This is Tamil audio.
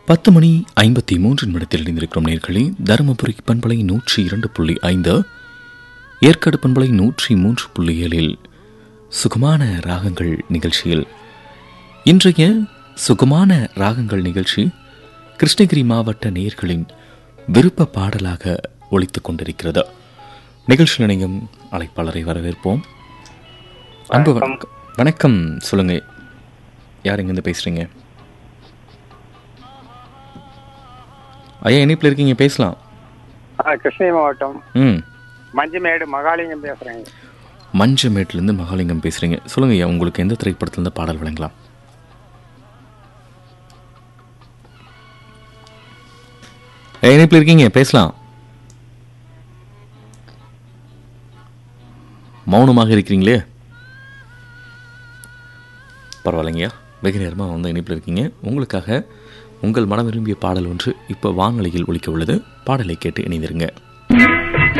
பத்து மணி ஐம்பத்தி மூன்று நிமிடத்தில் இணைந்திருக்கிறோம் நேர்களே தருமபுரி பண்பலை நூற்றி இரண்டு புள்ளி ஐந்து ஏற்காடு பண்பலை நூற்றி மூன்று புள்ளி ஏழில் சுகமான ராகங்கள் நிகழ்ச்சியில் இன்றைய சுகமான ராகங்கள் நிகழ்ச்சி கிருஷ்ணகிரி மாவட்ட நேயர்களின் விருப்ப பாடலாக ஒலித்துக் கொண்டிருக்கிறது நிகழ்ச்சி நினையும் அழைப்பாளரை வரவேற்போம் அன்பு வணக்கம் வணக்கம் சொல்லுங்க யார் எங்கேருந்து பேசுறீங்க ஐயா இணைப்பில் இருக்கீங்க பேசலாம் ஆ, கிருஷ்ணகிரி மாவட்டம் ம் மஞ்சுமேடு மகாலிங்கம் பேசுறேங்க மஞ்சமேட்லேருந்து மகாலிங்கம் பேசுகிறீங்க சொல்லுங்க ஐயா உங்களுக்கு எந்த திரைப்படத்துலேருந்து பாடல் வழங்கலாம் ஐயா, இணைப்பில் இருக்கீங்க பேசலாம் மௌனமாக இருக்கிறீங்களே பரவாயில்லைங்கய்யா வெகு நேரமாக வந்து இணைப்பில் இருக்கீங்க உங்களுக்காக உங்கள் மனம் விரும்பிய பாடல் ஒன்று இப்போ வானொலியில் ஒலிக்க உள்ளது பாடலை கேட்டு இணைந்திருங்க